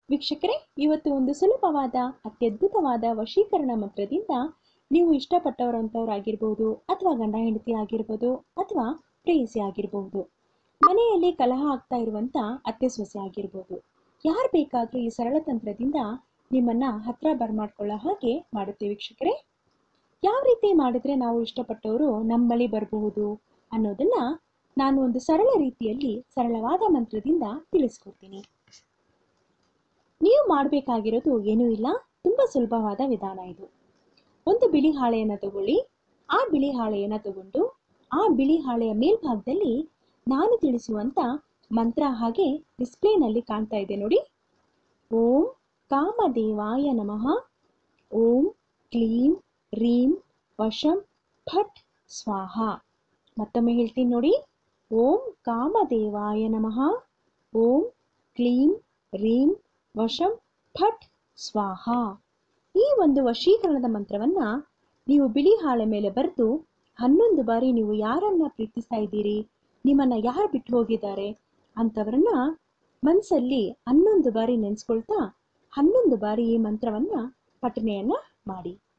ವೀಕ್ಷಕರೇ ಇವತ್ತು ಒಂದು ಸುಲಭವಾದ ಅತ್ಯದ್ಭುತವಾದ ವಶೀಕರಣ ಮಂತ್ರದಿಂದ ನೀವು ಇಷ್ಟಪಟ್ಟವರಂಥವ್ರಾಗಿರ್ಬೋದು ಅಥವಾ ಗಂಡ ಹೆಂಡತಿ ಆಗಿರ್ಬೋದು ಅಥವಾ ಪ್ರೇಯಸಿ ಆಗಿರಬಹುದು ಮನೆಯಲ್ಲಿ ಕಲಹ ಆಗ್ತಾ ಇರುವಂತ ಅತ್ತೆ ಸೊಸೆ ಆಗಿರ್ಬೋದು ಯಾರು ಬೇಕಾದರೂ ಈ ಸರಳ ತಂತ್ರದಿಂದ ನಿಮ್ಮನ್ನ ಹತ್ರ ಬರ್ಮಾಡ್ಕೊಳ್ಳೋ ಹಾಗೆ ಮಾಡುತ್ತೆ ವೀಕ್ಷಕರೇ ಯಾವ ರೀತಿ ಮಾಡಿದ್ರೆ ನಾವು ಇಷ್ಟಪಟ್ಟವರು ನಮ್ಮ ಬಳಿ ಬರಬಹುದು ಅನ್ನೋದನ್ನ ನಾನು ಒಂದು ಸರಳ ರೀತಿಯಲ್ಲಿ ಸರಳವಾದ ಮಂತ್ರದಿಂದ ತಿಳಿಸ್ಕೊಡ್ತೀನಿ ನೀವು ಮಾಡಬೇಕಾಗಿರೋದು ಏನೂ ಇಲ್ಲ ತುಂಬ ಸುಲಭವಾದ ವಿಧಾನ ಇದು ಒಂದು ಬಿಳಿ ಹಾಳೆಯನ್ನು ತಗೊಳ್ಳಿ ಆ ಬಿಳಿ ಹಾಳೆಯನ್ನು ತಗೊಂಡು ಆ ಬಿಳಿ ಹಾಳೆಯ ಮೇಲ್ಭಾಗದಲ್ಲಿ ನಾನು ತಿಳಿಸುವಂತ ಮಂತ್ರ ಹಾಗೆ ಡಿಸ್ಪ್ಲೇನಲ್ಲಿ ಕಾಣ್ತಾ ಇದೆ ನೋಡಿ ಓಂ ಕಾಮದೇವಾಯ ನಮಃ ಓಂ ಕ್ಲೀಂ ರೀಂ ವಶಂ ಫಟ್ ಸ್ವಾಹ ಮತ್ತೊಮ್ಮೆ ಹೇಳ್ತೀನಿ ನೋಡಿ ಓಂ ಕಾಮದೇವಾಯ ನಮಃ ಓಂ ಕ್ಲೀಂ ರೀಂ ವಶಂ ಫಟ್ ಸ್ವಾಹ ಈ ಒಂದು ವಶೀಕರಣದ ಮಂತ್ರವನ್ನ ನೀವು ಬಿಳಿ ಹಾಳೆ ಮೇಲೆ ಬರೆದು ಹನ್ನೊಂದು ಬಾರಿ ನೀವು ಯಾರನ್ನ ಪ್ರೀತಿಸ್ತಾ ಇದ್ದೀರಿ ನಿಮ್ಮನ್ನ ಯಾರು ಬಿಟ್ಟು ಹೋಗಿದ್ದಾರೆ ಅಂಥವ್ರನ್ನ ಮನಸ್ಸಲ್ಲಿ ಹನ್ನೊಂದು ಬಾರಿ ನೆನೆಸ್ಕೊಳ್ತಾ ಹನ್ನೊಂದು ಬಾರಿ ಈ ಮಂತ್ರವನ್ನ ಪಠನೆಯನ್ನ ಮಾಡಿ